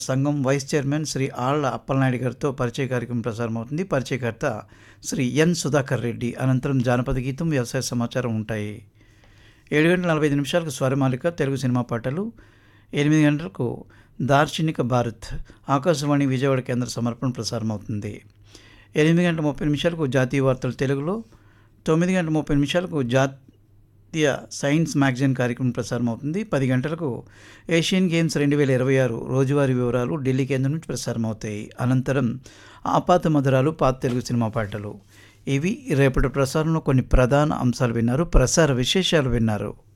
సంఘం vice chairman Shri Alla Appalanaidu గారితో పరిచయ కార్యక్రమం ప్రసారం అవుతుంది పరిచయకర్త శ్రీ ఎన్ సుధాకర్ రెడ్డి అనంతరం జానపద గీతం వ్యవసాయ సమాచారం ఉంటాయి ఏడు గంటల నలభై ఐదు నిమిషాలకు స్వరమాలిక తెలుగు సినిమా పాటలు ఎనిమిది గంటలకు దార్శనిక భారత్ ఆకాశవాణి విజయవాడ కేంద్ర సమర్పణ ప్రసారం అవుతుంది ఎనిమిది గంటల ముప్పై నిమిషాలకు జాతీయ వార్తలు తెలుగులో తొమ్మిది గంటల ముప్పై నిమిషాలకు జాతీయ సైన్స్ మ్యాగజైన్ కార్యక్రమం ప్రసారం అవుతుంది పది గంటలకు ఏషియన్ గేమ్స్ రెండు వేల ఇరవై ఆరు రోజువారీ వివరాలు ఢిల్లీ కేంద్రం నుంచి ప్రసారం అవుతాయి అనంతరం ఆపాత మధురాలు పాత తెలుగు సినిమా పాటలు ఇవి రేపటి ప్రసారంలో కొన్ని ప్రధాన అంశాలు విన్నారు ప్రసార విశేషాలు విన్నారు